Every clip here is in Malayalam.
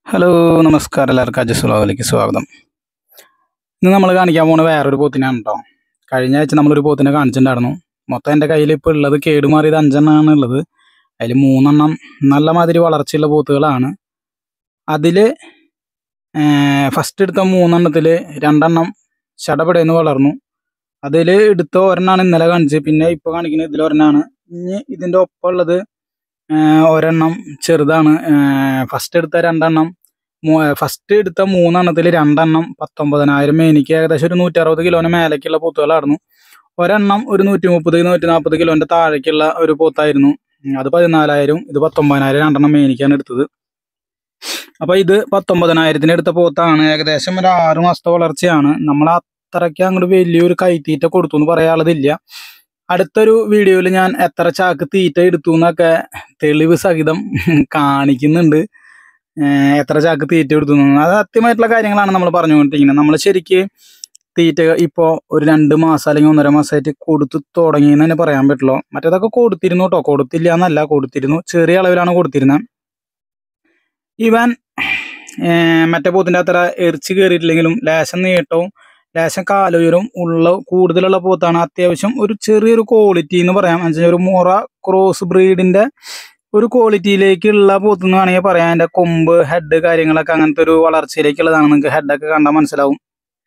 ഹലോ നമസ്കാരം എല്ലാവർക്കും അജസ്വലാവിലേക്ക് സ്വാഗതം ഇന്ന് നമ്മൾ കാണിക്കാൻ പോകുന്ന വേറൊരു പോത്തിനാണ് കേട്ടോ കഴിഞ്ഞ ആഴ്ച നമ്മളൊരു പോത്തിനെ കാണിച്ചിട്ടുണ്ടായിരുന്നു മൊത്തം എൻ്റെ കയ്യിൽ ഇപ്പോൾ ഉള്ളത് കേടുമാറിയത് അഞ്ചെണ്ണമാണ് ഉള്ളത് അതിൽ മൂന്നെണ്ണം നല്ല മാതിരി വളർച്ചയുള്ള പോത്തുകളാണ് അതിൽ ഫസ്റ്റ് എടുത്ത മൂന്നെണ്ണത്തിൽ രണ്ടെണ്ണം ശടപടയെന്ന് വളർന്നു അതിൽ എടുത്ത ഒരെണ്ണമാണ് ഇന്നലെ കാണിച്ചത് പിന്നെ ഇപ്പോൾ കാണിക്കുന്നത് ഇതിൽ ഒരെണ്ണമാണ് ഇനി ഇതിൻ്റെ ഒപ്പം ഉള്ളത് ഏഹ് ഒരെണ്ണം ചെറുതാണ് ഫസ്റ്റ് എടുത്ത രണ്ടെണ്ണം ഫസ്റ്റ് എടുത്ത മൂന്നെണ്ണത്തിൽ രണ്ടെണ്ണം പത്തൊമ്പതിനായിരം എനിക്ക് ഏകദേശം ഒരു നൂറ്ററുപത് കിലോന് മേലേക്കുള്ള പോത്തുകളായിരുന്നു ഒരെണ്ണം ഒരു നൂറ്റി മുപ്പത് നൂറ്റി നാൽപ്പത് കിലോന്റെ താഴേക്കുള്ള ഒരു പോത്തായിരുന്നു ഉം, അത് പതിനാലായിരം ഇത് പത്തൊമ്പതിനായിരം രണ്ടെണ്ണം മേനിക്കാണ് എടുത്തത് അപ്പൊ ഇത് പത്തൊമ്പതിനായിരത്തിന് എടുത്ത പോത്താണ് ഏകദേശം ഒരു ആറ് മാസത്തെ വളർച്ചയാണ് നമ്മൾ അത്രയ്ക്ക് അങ്ങോട്ട് വലിയൊരു കൈത്തീറ്റ കൊടുത്തു എന്ന് പറയാനുള്ളതില്ല അടുത്തൊരു വീഡിയോയിൽ ഞാൻ എത്ര ചാക്ക് തീറ്റ എടുത്തു എന്നൊക്കെ തെളിവ് സഹിതം കാണിക്കുന്നുണ്ട് ഏഹ് എത്ര ചാക്ക് തീറ്റ എടുത്തു എന്ന്. അത് സത്യമായിട്ടുള്ള കാര്യങ്ങളാണ് നമ്മൾ പറഞ്ഞുകൊണ്ടിരിക്കുന്നത് നമ്മൾ ശരിക്ക് തീറ്റ ഇപ്പോൾ ഒരു രണ്ട് മാസം അല്ലെങ്കിൽ ഒന്നര മാസമായിട്ട് കൊടുത്തു തുടങ്ങിയെന്ന് തന്നെ പറയാൻ പറ്റുള്ളൂ മറ്റേതൊക്കെ കൊടുത്തിരുന്നു കേട്ടോ കൊടുത്തില്ല എന്നല്ല കൊടുത്തിരുന്നു ചെറിയ അളവിലാണ് കൊടുത്തിരുന്നത് ഇവൻ ഏഹ് മറ്റേ പോത്തിൻ്റെ അത്ര എറിച്ച് കയറിയിട്ടില്ലെങ്കിലും ലേശം നീട്ടവും ലേശം കാലുയരും ഉള്ള കൂടുതലുള്ള പോത്താണ് അത്യാവശ്യം ഒരു ചെറിയൊരു ക്വാളിറ്റി എന്ന് പറയാം എന്ന് വെച്ചാൽ ഒരു മുറ ക്രോസ് ബ്രീഡിന്റെ ഒരു ക്വാളിറ്റിയിലേക്കുള്ള പോത്ത് എന്ന് വേണമെങ്കിൽ പറയാം അതിന്റെ കൊമ്പ് ഹെഡ് കാര്യങ്ങളൊക്കെ അങ്ങനത്തെ ഒരു വളർച്ചയിലേക്കുള്ളതാണ് നിങ്ങൾക്ക് ഹെഡൊക്കെ കണ്ടാൽ മനസ്സിലാവും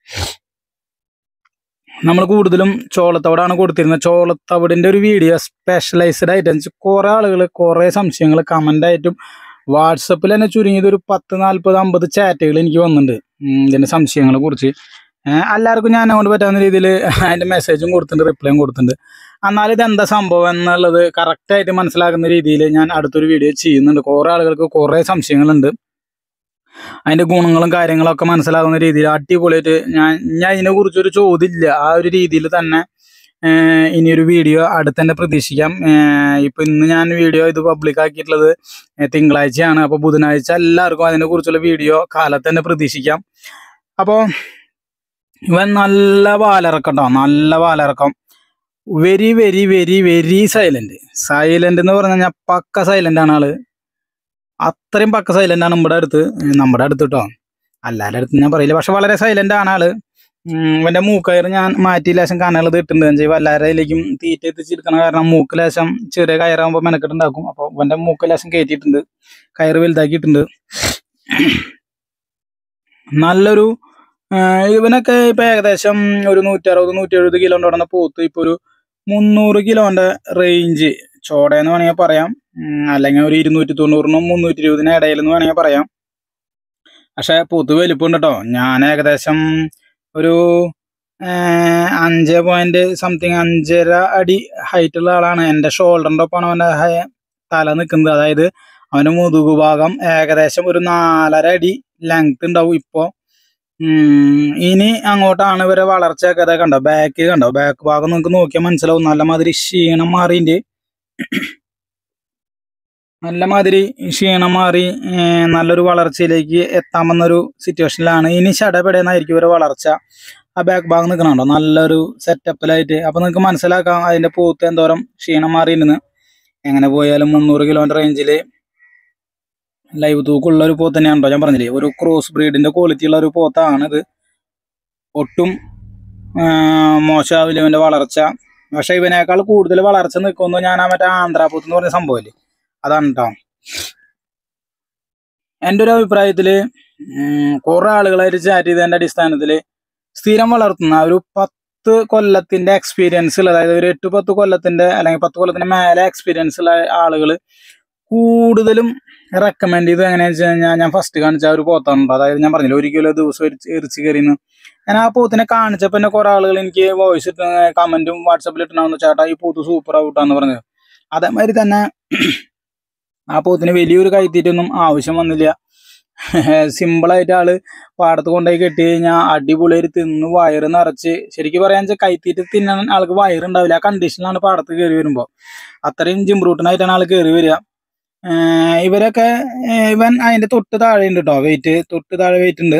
നമ്മൾ കൂടുതലും ചോളത്തവിടാണ് കൊടുത്തിരുന്നത് ചോളത്തവിടിന്റെ ഒരു വീഡിയോ സ്പെഷ്യലൈസ്ഡ് ആയിട്ട് കുറെ ആളുകൾ കുറെ സംശയങ്ങൾ കമന്റ് ആയിട്ടും വാട്സപ്പിൽ തന്നെ ചുരുങ്ങിയത് ഒരു പത്ത് നാല്പത് അമ്പത് ചാറ്റുകൾ എനിക്ക് വന്നിട്ടുണ്ട് ഉം, ഇതിന്റെ സംശയങ്ങളെ കുറിച്ച് ഏഹ് എല്ലാവർക്കും ഞാൻ അങ്ങോട്ട് പറ്റാവുന്ന രീതിയിൽ അതിന്റെ മെസ്സേജും കൊടുത്തിട്ടുണ്ട് റിപ്ലൈയും കൊടുത്തിട്ടുണ്ട് എന്നാൽ ഇത് എന്താ സംഭവം എന്നുള്ളത് correct ആയിട്ട് മനസ്സിലാക്കുന്ന രീതിയിൽ ഞാൻ അടുത്തൊരു വീഡിയോ ചെയ്യുന്നുണ്ട് കുറെ ആളുകൾക്ക് കുറെ സംശയങ്ങളുണ്ട് അതിന്റെ ഗുണങ്ങളും കാര്യങ്ങളൊക്കെ മനസ്സിലാകുന്ന രീതിയിൽ അടിപൊളിയായിട്ട് ഞാൻ ഞാൻ ഇതിനെ കുറിച്ചൊരു ചോദ്യമില്ല ആ ഒരു രീതിയിൽ തന്നെ ഏഹ് ഇനിയൊരു വീഡിയോ അടുത്ത് തന്നെ പ്രതീക്ഷിക്കാം ഏഹ് ഇപ്പൊ ഇന്ന് ഞാൻ വീഡിയോ ഇത് പബ്ലിക് ആക്കിയിട്ടുള്ളത് ഏഹ് തിങ്കളാഴ്ചയാണ് അപ്പൊ ബുധനാഴ്ച എല്ലാവർക്കും അതിനെ കുറിച്ചുള്ള വീഡിയോ കാലത്ത് തന്നെ പ്രതീക്ഷിക്കാം അപ്പോൾ ഇവൻ നല്ല വാലിറക്കം കേട്ടോ നല്ല വാലിറക്കം very very very very silent silent എന്ന് പറഞ്ഞു കഴിഞ്ഞാൽ പക്ക സൈലന്റ് ആണ് ആള് അത്രയും പക്ക സൈലന്റ് ആണ് നമ്മുടെ അടുത്ത് ഏഹ് നമ്മുടെ അടുത്ത് കേട്ടോ എല്ലാവരുടെ അടുത്ത് ഞാൻ പറയില്ല പക്ഷെ വളരെ സൈലന്റ് ആണ് ആള് ഉം, ഇവന്റെ മൂക്കയർ ഞാൻ മാറ്റി ലേശം കനകൾ ഇട്ടുണ്ട് എന്ന് എല്ലാവരിലേക്കും തീറ്റ എത്തിച്ചെടുക്കണ കാരണം മൂക്ക് ലേശം ചെറിയ കയറാകുമ്പോൾ മെനക്കെട്ടുണ്ടാക്കും അപ്പോൾ ഇവന്റെ മൂക്ക് ലേശം കയറ്റിയിട്ടുണ്ട് കയറ് വലുതാക്കിയിട്ടുണ്ട് നല്ലൊരു ആഹ് ഇവനൊക്കെ ഇപ്പൊ ഏകദേശം ഒരു നൂറ്ററുപത് നൂറ്റി എഴുപത് കിലോന്റെ ഉടനെ പോത്ത് ഇപ്പൊ ഒരു മുന്നൂറ് കിലോന്റെ റേഞ്ച് ചോടയെന്ന് വേണമെങ്കിൽ പറയാം ഉം, അല്ലെങ്കിൽ ഒരു ഇരുന്നൂറ്റി തൊണ്ണൂറിനും മുന്നൂറ്റി ഇരുപതിനും ഇടയിൽ എന്ന് വേണമെങ്കിൽ പറയാം പക്ഷെ പോത്ത് വലിപ്പമുണ്ട് കേട്ടോ ഞാൻ ഏകദേശം ഒരു ആഹ്, അഞ്ച് പോയിന്റ് സംതിങ് അഞ്ചര അടി ഹൈറ്റ് ഉള്ള ആളാണ് എൻ്റെ ഷോൾഡറിൻ്റെ ഒപ്പമാണ് അവൻ്റെ ഹൈ- തല നിൽക്കുന്നത് അതായത് അവൻ്റെ മുതുകു ഭാഗം ഏകദേശം ഒരു നാലര അടി ലെങ്ത് ഉണ്ടാവും ഇപ്പോൾ ഉം, ഇനി അങ്ങോട്ടാണ് ഇവരെ വളർച്ചയൊക്കെ അതൊക്കെ കണ്ടോ ബാക്ക് കണ്ടോ ബാക്ക് ഭാഗം നിങ്ങൾക്ക് നോക്കിയാൽ മനസ്സിലാവും നല്ല മാതിരി ക്ഷീണം മാറിയിട്ട് നല്ല മാതിരി ക്ഷീണം മാറി ഏർ നല്ലൊരു വളർച്ചയിലേക്ക് എത്താമെന്നൊരു സിറ്റുവേഷനിലാണ് ഇനി ചടപെടുന്നായിരിക്കും ഇവരെ വളർച്ച ആ ബാക്ക് ഭാഗം നിൽക്കണുണ്ടോ നല്ലൊരു സെറ്റപ്പിലായിട്ട് അപ്പൊ നിങ്ങൾക്ക് മനസ്സിലാക്കാം അതിന്റെ പൂത്ത് എന്തോരം ക്ഷീണം മാറിയിരുന്നു എങ്ങനെ പോയാലും മുന്നൂറ് കിലോമീറ്റർ റേഞ്ചിൽ ലൈവ് തൂക്കുള്ള ഒരു പോത്ത് തന്നെയാണല്ലോ ഞാൻ പറഞ്ഞില്ലേ ഒരു ക്രോസ് ബ്രീഡിന്റെ ക്വാളിറ്റി ഉള്ള ഒരു പോത്താണ് ഇത് ഒട്ടും മോശമാവില്ല ഇവന്റെ വളർച്ച പക്ഷെ ഇവനേക്കാൾ കൂടുതൽ വളർച്ച നിൽക്കുന്നു ഞാൻ ആ മറ്റേ ആന്ധ്രാപൂത്ത് എന്ന് പറഞ്ഞ സംഭവമില്ലേ അതാണ് കേട്ടോ എൻ്റെ ഒരു അഭിപ്രായത്തില് ഉം, കുറെ ആളുകളായിട്ട് ചാറ്റ് ചെയ്തതിന്റെ അടിസ്ഥാനത്തില് സ്ഥിരം വളർത്തുന്ന ഒരു പത്ത് കൊല്ലത്തിന്റെ എക്സ്പീരിയൻസ് ഉള്ള അതായത് ഒരു എട്ട് പത്ത് കൊല്ലത്തിന്റെ അല്ലെങ്കിൽ പത്ത് കൊല്ലത്തിന്റെ മേലെ എക്സ്പീരിയൻസ് ഉള്ള ആളുകൾ കൂടുതലും റെക്കമെൻഡ് ചെയ്ത് എങ്ങനെയാണെന്ന് വെച്ച് കഴിഞ്ഞാൽ ഞാൻ ഫസ്റ്റ് കാണിച്ച ആ ഒരു പോത്താണുണ്ടോ അതായത് ഞാൻ പറഞ്ഞില്ല ഒരു കിലോ ദിവസം എരിച്ച് എറിച്ച് കയറിന്ന് ഞാൻ ആ പോത്തിനെ കാണിച്ചപ്പോൾ തന്നെ കുറെ ആളുകൾ എനിക്ക് വോയിസ് ഇട്ട് കമന്റും വാട്സപ്പിൽ ഇട്ടുണ്ടാവുന്നു ചേട്ടാ ഈ പോത്ത് സൂപ്പർ ഔട്ടാന്ന് പറഞ്ഞത് അതേമാതിരി തന്നെ ആ പോത്തിന് വലിയൊരു കൈത്തീറ്റൊന്നും ആവശ്യം വന്നില്ല സിമ്പിളായിട്ട് ആള് പാടത്ത് കൊണ്ടുപോയി കെട്ടി കഴിഞ്ഞാൽ അടിപൊളിയായിട്ട് തിന്ന് വയറ് നിറച്ച് ശരിക്കും പറയാൻ വെച്ചാൽ കൈത്തീറ്റ തിന്നാൻ ആൾക്ക് വയറുണ്ടാവില്ല ആ കണ്ടീഷനിലാണ് പാടത്ത് കയറി വരുമ്പോൾ അത്രയും ജിംബ്രൂട്ടനായിട്ടാണ് ആൾ കയറി വരിക ഏർ ഇവരൊക്കെ ഏർ ഇവൻ അതിന്റെ തൊട്ട് താഴെ ഉണ്ട് കേട്ടോ വെയിറ്റ് തൊട്ട് താഴെ വെയിറ്റ് ഉണ്ട്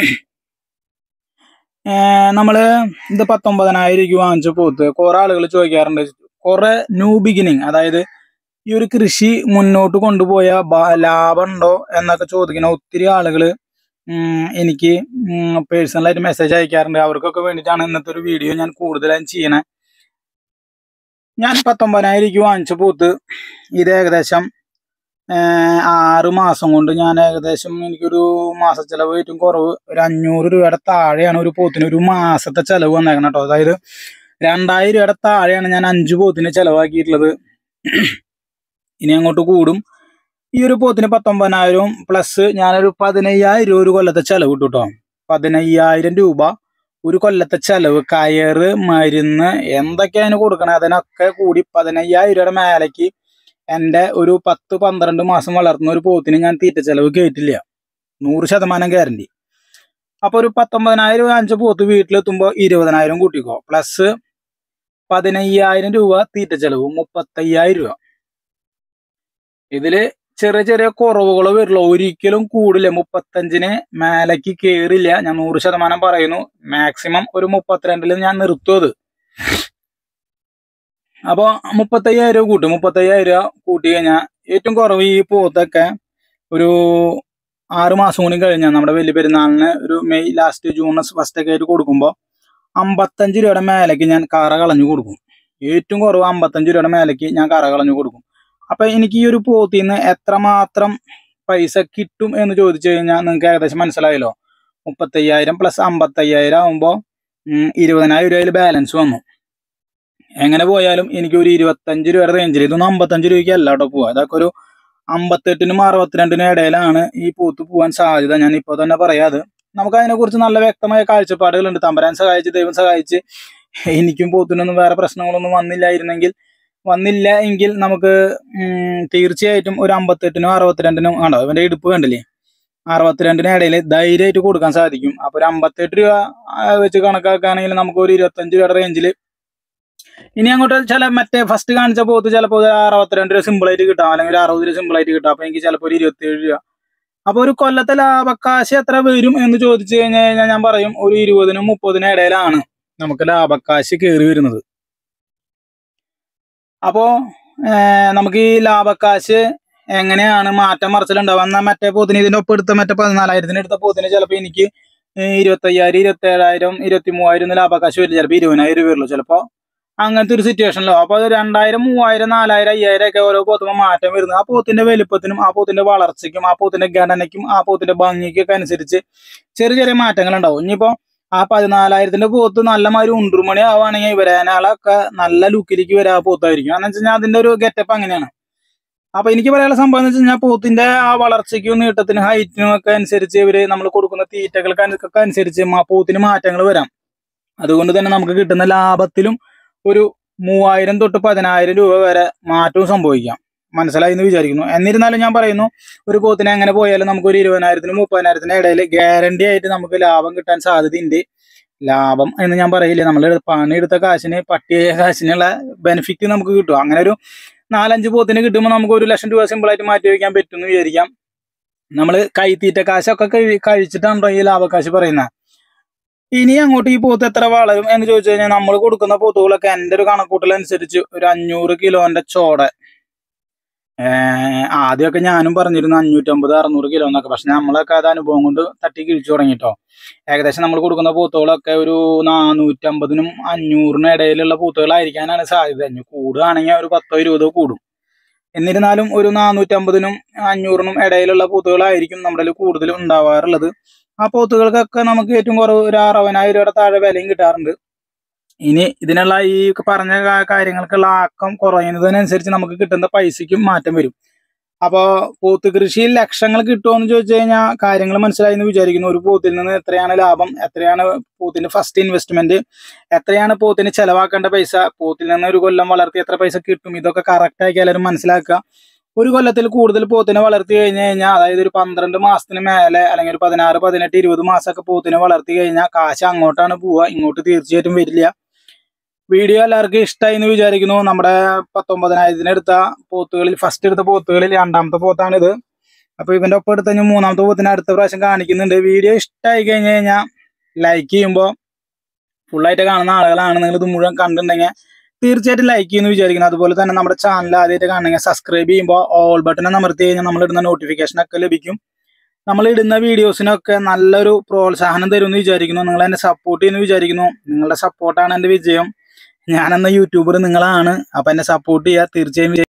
ഏർ നമ്മള് ഇത് പത്തൊമ്പതിനായിരം രൂപ വാങ്ങിച്ച പോത്ത് കുറെ ആളുകൾ ചോദിക്കാറുണ്ട് കുറെ ന്യൂ ബിഗിനിങ് അതായത് ഈ ഒരു കൃഷി മുന്നോട്ട് കൊണ്ടുപോയ ലാഭം ഉണ്ടോ എന്നൊക്കെ ചോദിക്കുന്ന ഒത്തിരി ആളുകൾ എനിക്ക് പേഴ്സണലായിട്ട് മെസ്സേജ് അയക്കാറുണ്ട് അവർക്കൊക്കെ വേണ്ടിയിട്ടാണ് ഇന്നത്തെ ഒരു വീഡിയോ ഞാൻ കൂടുതലായും ചെയ്യണേ ഞാൻ പത്തൊമ്പതിനായിരം രൂപ വാങ്ങിച്ച പോത്ത് ഇത് ഏകദേശം ഏഹ്, ആറ് മാസം കൊണ്ട് ഞാൻ ഏകദേശം എനിക്കൊരു മാസ ചെലവ് ഏറ്റവും കുറവ് ഒരു അഞ്ഞൂറ് രൂപയുടെ താഴെയാണ് ഒരു പോത്തിന് ഒരു മാസത്തെ ചെലവ് വന്നേക്കണം കേട്ടോ അതായത് രണ്ടായിരം രൂപയുടെ താഴെയാണ് ഞാൻ അഞ്ച് പോത്തിന് ചെലവാക്കിയിട്ടുള്ളത് ഇനി അങ്ങോട്ട് കൂടും ഈ ഒരു പോത്തിന് പത്തൊമ്പതിനായിരവും പ്ലസ് ഞാനൊരു പതിനയ്യായിരം രൂപ ഒരു കൊല്ലത്തെ ചെലവ് ഇട്ടു കേട്ടോ പതിനയ്യായിരം രൂപ ഒരു കൊല്ലത്തെ ചെലവ് കയറ് മരുന്ന് എന്തൊക്കെയാണ് കൊടുക്കണേ അതിനൊക്കെ കൂടി പതിനയ്യായിരം രൂപയുടെ മേലേക്ക് എൻ്റെ ഒരു പത്ത് പന്ത്രണ്ട് മാസം വളർത്തുന്ന ഒരു പോത്തിന് ഞാൻ തീറ്റ ചെലവ് കയറ്റില്ല നൂറ് ശതമാനം ഗ്യാരണ്ടി അപ്പോൾ ഒരു പത്തൊമ്പതിനായിരം രൂപ അഞ്ച് പോത്ത് വീട്ടിലെത്തുമ്പോൾ ഇരുപതിനായിരം കൂട്ടിക്കോ പ്ലസ് പതിനയ്യായിരം രൂപ തീറ്റ ചെലവ് മുപ്പത്തയ്യായിരം രൂപ ഇതില് ചെറിയ ചെറിയ കുറവുകൾ വരുള്ളൂ ഒരിക്കലും കൂടില്ല മുപ്പത്തഞ്ചിന് മേലേക്ക് കേറില്ല ഞാൻ നൂറ് ശതമാനം പറയുന്നു മാക്സിമം ഒരു മുപ്പത്തിരണ്ടിൽ ഞാൻ നിർത്തും അത് അപ്പോൾ മുപ്പത്തയ്യായിരം രൂപ കൂട്ടും മുപ്പത്തയ്യായിരം രൂപ കൂട്ടി കഴിഞ്ഞാൽ ഏറ്റവും കുറവ് ഈ പോത്തൊക്കെ ഒരു ആറ് മാസം കൂടി കഴിഞ്ഞാൽ നമ്മുടെ വലിയ പെരുന്നാളിന് ഒരു മെയ് ലാസ്റ്റ് ജൂൺ ഫസ്റ്റ് ഒക്കെ ആയിട്ട് കൊടുക്കുമ്പോൾ അമ്പത്തഞ്ച് രൂപയുടെ മേലേക്ക് ഞാൻ കറ കളഞ്ഞു കൊടുക്കും ഏറ്റവും കുറവ് അമ്പത്തഞ്ച് രൂപയുടെ മേലേക്ക് ഞാൻ കറ കളഞ്ഞു കൊടുക്കും അപ്പൊ എനിക്ക് ഈ ഒരു പോത്തിൽ നിന്ന് എത്രമാത്രം പൈസ കിട്ടും എന്ന് ചോദിച്ചു കഴിഞ്ഞാൽ നിങ്ങൾക്ക് ഏകദേശം മനസ്സിലായല്ലോ മുപ്പത്തയ്യായിരം പ്ലസ് അമ്പത്തയ്യായിരം ആകുമ്പോൾ ഇരുപതിനായിരം രൂപയിൽ ബാലൻസ് വന്നു എങ്ങനെ പോയാലും എനിക്ക് ഒരു ഇരുപത്തഞ്ച് രൂപയുടെ റേഞ്ചിൽ ഇതൊന്നും അമ്പത്തഞ്ച് രൂപയ്ക്ക് അല്ല കേട്ടോ പോവാ അതൊക്കെ ഒരു അമ്പത്തെട്ടിനും അറുപത്തിരണ്ടിനും ഇടയിലാണ് ഈ പൂത്ത് പോവാൻ സാധ്യത ഞാൻ ഇപ്പോൾ തന്നെ പറയാത് നമുക്ക് അതിനെക്കുറിച്ച് നല്ല വ്യക്തമായ കാഴ്ചപ്പാടുകളുണ്ട് തമ്പരാൻ സഹായിച്ച് ദൈവം സഹായിച്ച് എനിക്കും പോത്തിനൊന്നും വേറെ പ്രശ്നങ്ങളൊന്നും വന്നില്ലായിരുന്നെങ്കിൽ വന്നില്ല എങ്കിൽ നമുക്ക് ഉം, തീർച്ചയായിട്ടും ഒരു അമ്പത്തെട്ടിനും അറുപത്തിരണ്ടിനും ആണോ ഇവന്റെ ഇടുപ്പ് കണ്ടില്ലേ അറുപത്തിരണ്ടിനും ഇടയിൽ ധൈര്യമായിട്ട് കൊടുക്കാൻ സാധിക്കും അപ്പൊ ഒരു അമ്പത്തെട്ട് രൂപ ആ, വെച്ച് കണക്കാക്കുകയാണെങ്കിൽ നമുക്ക് ഒരു ഇരുപത്തഞ്ച് രൂപയുടെ റേഞ്ചിൽ ഇനി അങ്ങോട്ട് ചില മറ്റേ ഫസ്റ്റ് കാണിച്ച പോത്ത് ചിലപ്പോൾ ഒരു അറുപത്തിരണ്ട് രൂപ സിമ്പിൾ ആയിട്ട് കിട്ടാം അല്ലെങ്കിൽ ഒരു അറുപത് രൂപ സിമ്പിൾ ആയിട്ട് കിട്ടാം അപ്പൊ എനിക്ക് ചിലപ്പോൾ ഒരു ഇരുപത്തിയേഴ് രൂപ അപ്പൊ ഒരു കൊല്ലത്തെ ലാഭക്കാശ് എത്ര വരും എന്ന് ചോദിച്ചു കഴിഞ്ഞു കഴിഞ്ഞാൽ ഞാൻ പറയും ഒരു ഇരുപതിനും മുപ്പതിനും ഇടയിലാണ് നമുക്ക് ലാഭക്കാശ് കയറി വരുന്നത് അപ്പോ ഏർ, നമുക്ക് ഈ ലാഭക്കാശ് എങ്ങനെയാണ് മാറ്റം മറിച്ചിലുണ്ടാവുക എന്നാൽ മറ്റേ പോത്തിന് ഇതിന്റെ ഒപ്പം എടുത്ത മറ്റേ പതിനാലായിരത്തിന് എടുത്ത പോത്തിന് ചിലപ്പോൾ എനിക്ക് ഇരുപത്തി അയ്യായിരം ഇരുപത്തി ഏഴായിരം ഇരുപത്തി മൂവായിരം ഒന്നും ലാഭക്കാശ് വരില്ല ചിലപ്പോൾ ഇരുപതിനായിരം രൂപ വരുള്ളൂ ചിലപ്പോൾ അങ്ങനത്തെ ഒരു സിറ്റുവേഷനിലോ അപ്പോൾ അത് രണ്ടായിരം മൂവായിരം നാലായിരം അയ്യായിരം ഒക്കെ ഓരോ പോത്തുമ്പോൾ മാറ്റം വരുന്നത് ആ പോത്തിന്റെ വലുപ്പത്തിനും ആ പോത്തിന്റെ വളർച്ചയ്ക്കും ആ പോത്തിന്റെ ഘടനയ്ക്കും ആ പോത്തിന്റെ ഭംഗിക്കും ഒക്കെ അനുസരിച്ച് ചെറിയ ചെറിയ മാറ്റങ്ങൾ ഉണ്ടാവും ഇനിയിപ്പോ ആ പതിനാലായിരത്തിന്റെ പോത്ത് നല്ല മാതിരി ഉണ്ടുമണി ആവുകയാണെങ്കിൽ വരാനാളൊക്കെ നല്ല ലുക്കിലേക്ക് വരാ പോത്തായിരിക്കും എന്ന് വെച്ച് കഴിഞ്ഞാൽ അതിന്റെ ഒരു ഗെറ്റപ്പ് അങ്ങനെയാണ് അപ്പൊ എനിക്ക് പറയാനുള്ള സംഭവം എന്ന് വെച്ച് കഴിഞ്ഞാൽ പോത്തിന്റെ ആ വളർച്ചയ്ക്കും നീട്ടത്തിനും ഹൈറ്റിനും ഒക്കെ അനുസരിച്ച് ഇവര് നമ്മൾ കൊടുക്കുന്ന തീറ്റകൾക്ക് അനു- ഒക്കെ അനുസരിച്ച് മാ- പോത്തിന് മാറ്റങ്ങൾ വരാം അതുകൊണ്ട് തന്നെ നമുക്ക് കിട്ടുന്ന ലാഭത്തിലും ഒരു മൂവായിരം തൊട്ട് പതിനായിരം രൂപ വരെ മാറ്റവും സംഭവിക്കാം മനസ്സിലായി എന്ന് വിചാരിക്കുന്നു എന്നിരുന്നാലും ഞാൻ പറയുന്നു ഒരു പോത്തിന് എങ്ങനെ പോയാലും നമുക്ക് ഒരു ഇരുപതിനായിരത്തിനും മുപ്പതിനായിരത്തിനും ഇടയിൽ ഗ്യാരണ്ടി ആയിട്ട് നമുക്ക് ലാഭം കിട്ടാൻ സാധ്യതയുണ്ട് ലാഭം എന്ന് ഞാൻ പറയില്ല നമ്മൾ പണിയെടുത്ത കാശിന് പട്ടിയ കാശിനുള്ള ബെനിഫിറ്റ് നമുക്ക് കിട്ടും അങ്ങനെ ഒരു നാലഞ്ച് പോത്തിന് കിട്ടുമ്പോൾ നമുക്ക് ഒരു ലക്ഷം രൂപ സിമ്പിളായിട്ട് മാറ്റി വയ്ക്കാൻ പറ്റും എന്ന് വിചാരിക്കാം നമ്മൾ കൈത്തീറ്റ കാശൊക്കെ കഴി കഴിച്ചിട്ടാണല്ലോ ഈ ലാഭക്കാശ് പറയുന്നത് ഇനി അങ്ങോട്ട് ഈ പോത്ത് എത്ര വളരും എന്ന് ചോദിച്ചു കഴിഞ്ഞാൽ നമ്മൾ കൊടുക്കുന്ന പോത്തുകളൊക്കെ എൻ്റെ ഒരു കണക്കൂട്ടൽ അനുസരിച്ച് ഒരു അഞ്ഞൂറ് കിലോന്റെ ചോട ഏഹ് ആദ്യമൊക്കെ ഞാനും പറഞ്ഞിരുന്നു അഞ്ഞൂറ്റമ്പത് അറുന്നൂറ് കിലോ എന്നൊക്കെ പക്ഷെ നമ്മളൊക്കെ അത് അനുഭവം കൊണ്ട് തട്ടി കിഴിച്ചു തുടങ്ങിട്ടോ ഏകദേശം നമ്മൾ കൊടുക്കുന്ന പൂത്തുകളൊക്കെ ഒരു നാനൂറ്റമ്പതിനും അഞ്ഞൂറിനും ഇടയിലുള്ള പൂത്തുകളായിരിക്കാനാണ് സാധ്യത ഇനി കൂടുകയാണെങ്കിൽ ഒരു പത്തോ ഇരുപതോ കൂടും എന്നിരുന്നാലും ഒരു നാനൂറ്റമ്പതിനും അഞ്ഞൂറിനും ഇടയിലുള്ള പൂത്തുകളായിരിക്കും നമ്മുടെ കയ്യിൽ കൂടുതൽ ഉണ്ടാവാറുള്ളത് ആ പോത്തുകൾക്കൊക്കെ നമുക്ക് ഏറ്റവും കുറവ് ഒരു അറുപതിനായിരം രൂപയുടെ താഴെ വിലയും കിട്ടാറുണ്ട് ഇനി ഇതിനുള്ള ഈ പറഞ്ഞ കാ- കാര്യങ്ങൾക്കുള്ള ആക്കം കുറയുന്നതിനനുസരിച്ച് നമുക്ക് കിട്ടുന്ന പൈസയ്ക്കും മാറ്റം വരും അപ്പോൾ പോത്ത് കൃഷിയിൽ ലക്ഷങ്ങൾ കിട്ടുമോ എന്ന് ചോദിച്ചു കഴിഞ്ഞാൽ കാര്യങ്ങൾ മനസ്സിലായി എന്ന് വിചാരിക്കുന്നു ഒരു പോത്തിൽ നിന്ന് എത്രയാണ് ലാഭം എത്രയാണ് പോത്തിന്റെ ഫസ്റ്റ് ഇൻവെസ്റ്റ്മെന്റ് എത്രയാണ് പോത്തിന് ചെലവാക്കേണ്ട പൈസ പോത്തിൽ നിന്ന് ഒരു കൊല്ലം വളർത്തി എത്ര പൈസ കിട്ടും ഇതൊക്കെ കറക്റ്റ് ആക്കി എല്ലാവരും മനസ്സിലാക്കുക ഒരു കൊല്ലത്തിൽ കൂടുതൽ പോത്തിനെ വളർത്തി കഴിഞ്ഞു കഴിഞ്ഞാൽ അതായത് ഒരു പന്ത്രണ്ട് മാസത്തിന് മേലെ അല്ലെങ്കിൽ ഒരു പതിനാറ് പതിനെട്ട് ഇരുപത് മാസമൊക്കെ പോത്തിനെ വളർത്തി കഴിഞ്ഞാൽ കാശ് അങ്ങോട്ടാണ് പോവുക ഇങ്ങോട്ട് തീർച്ചയായിട്ടും വരില്ല വീഡിയോ എല്ലാവർക്കും ഇഷ്ടമായി എന്ന് വിചാരിക്കുന്നു നമ്മുടെ പത്തൊമ്പതിനായിരത്തിന് എടുത്ത പോത്തുകളിൽ ഫസ്റ്റ് എടുത്ത പോത്തുകളിൽ രണ്ടാമത്തെ പോത്താണിത് അപ്പൊ ഇവന്റെ ഒപ്പം എടുത്ത കഴിഞ്ഞാൽ മൂന്നാമത്തെ പോത്തിനെ അടുത്ത പ്രാവശ്യം കാണിക്കുന്നുണ്ട് വീഡിയോ ഇഷ്ടമായി കഴിഞ്ഞു കഴിഞ്ഞാൽ ലൈക്ക് ചെയ്യുമ്പോൾ ഫുള്ളായിട്ട് കാണുന്ന ആളുകളാണ് നിങ്ങൾ ഇത് മുഴുവൻ കണ്ടിട്ടുണ്ടെങ്കിൽ തീർച്ചയായിട്ടും ലൈക്ക് ചെയ്യുന്നു വിചാരിക്കുന്നു അതുപോലെ തന്നെ നമ്മുടെ ചാനൽ ആദ്യമായിട്ട് കാണണമെങ്കിൽ സബ്സ്ക്രൈബ് ചെയ്യുമ്പോൾ ഓൾ ബട്ടൺ അമർത്തി കഴിഞ്ഞാൽ നമ്മൾ ഇടുന്ന നോട്ടിഫിക്കേഷൻ ഒക്കെ ലഭിക്കും നമ്മൾ ഇടുന്ന വീഡിയോസിനൊക്കെ നല്ലൊരു പ്രോത്സാഹനം തരുമെന്ന് വിചാരിക്കുന്നു നിങ്ങൾ എന്നെ സപ്പോർട്ട് ചെയ്യുമെന്ന് വിചാരിക്കുന്നു നിങ്ങളുടെ സപ്പോർട്ടാണ് എൻ്റെ വിജയം ഞാനെന്ന യൂട്യൂബർ നിങ്ങളാണ് അപ്പം എന്നെ സപ്പോർട്ട് ചെയ്യുക തീർച്ചയായും വിജയി-